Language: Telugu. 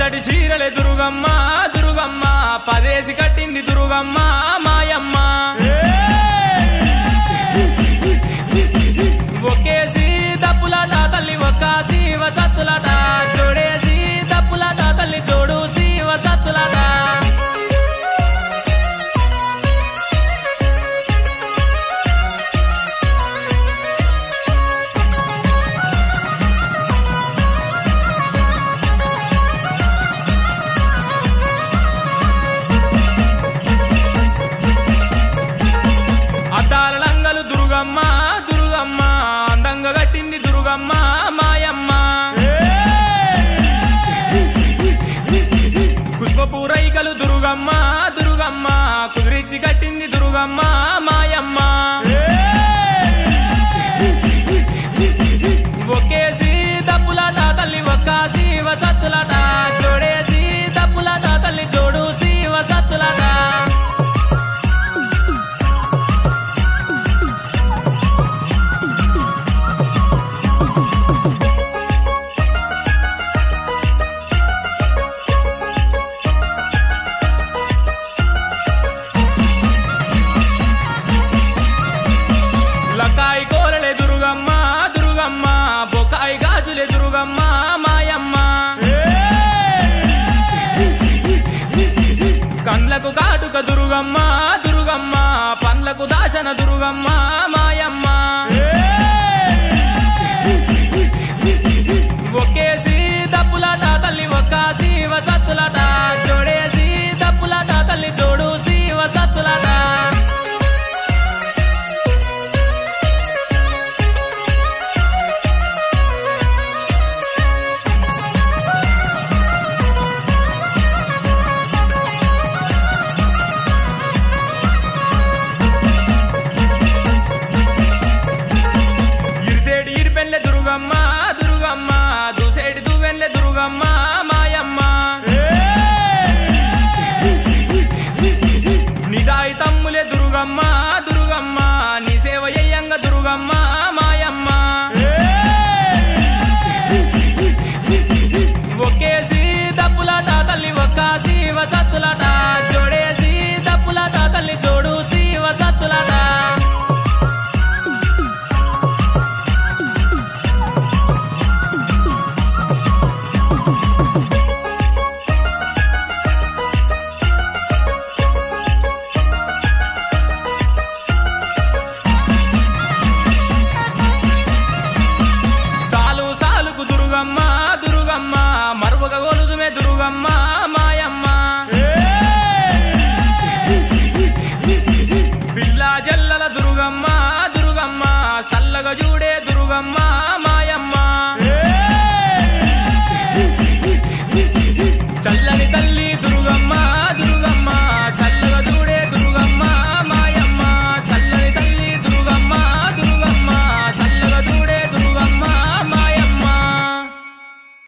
తెల్లటి చీరలే దురుగమ్మ దురుగమ్మ పదేసి కట్టింది దురుగమ్మ మాయమ్మ ఒకేసి దప్పులాట తల్లి ఒక్కాసి వసత్తులాట జోడేసి దప్పులాట తల్లి జోడుసి వసత్తులాట అద్దాల లంగలు దుర్గమ్మ దుర్గమ్మ అందంగా కట్టింది దుర్గమ్మ మాయమ్మ పుష్పపు రైకలు దుర్గమ్మ దుర్గమ్మ కుదిరించి కట్టింది దుర్గమ్మ మాయమ్మ ఒకేసి దప్పులాట తల్లి ఒక్కాసి వసత్తులాట జోడేసి దప్పులాట తల్లి జోడుసి వసత్తులాట లకాయి కోరలే దుర్గమ్మ దుర్గమ్మ బొకాయి గాజులే దుర్గమ్మ మాయమ్మ కండ్లకు కాటుక దుర్గమ్మ దుర్గమ్మ పండ్లకు దాశన దుర్గమ్మ మాయమ్మ ఒకేసి దప్పులాట తల్లి ఒక్కాసి వసత్తులాట జోడేసి దప్పులాట తల్లి జోడుసి వసత్తులాట ఇరుసేడి ఇరుపెల్లె దుర్గమ్మ దుర్గమ్మ దూసేడి దువ్వెల్లె దుర్గమ్మ మాయమ్మ నిదాయి తమ్ములే దుర్గమ్మ దుర్గమ్మ నీ సేవ అయ్యంగ దుర్గమ్మ మాయమ్మ ఒకేసి దప్పులాట తల్లి ఒక్కాసి వసత్తులాట జోడేసి దప్పులాట తల్లి జోడుసి వసత్తులాట సాలు సాలుకు దుర్గమ్మ దుర్గమ్మ మరువక గొలుదుమే దుర్గమ్మ మాయమ్మ బిల్లా జల్లల దుర్గమ్మ దుర్గమ్మ సల్లగ చూడే దుర్గమ్మ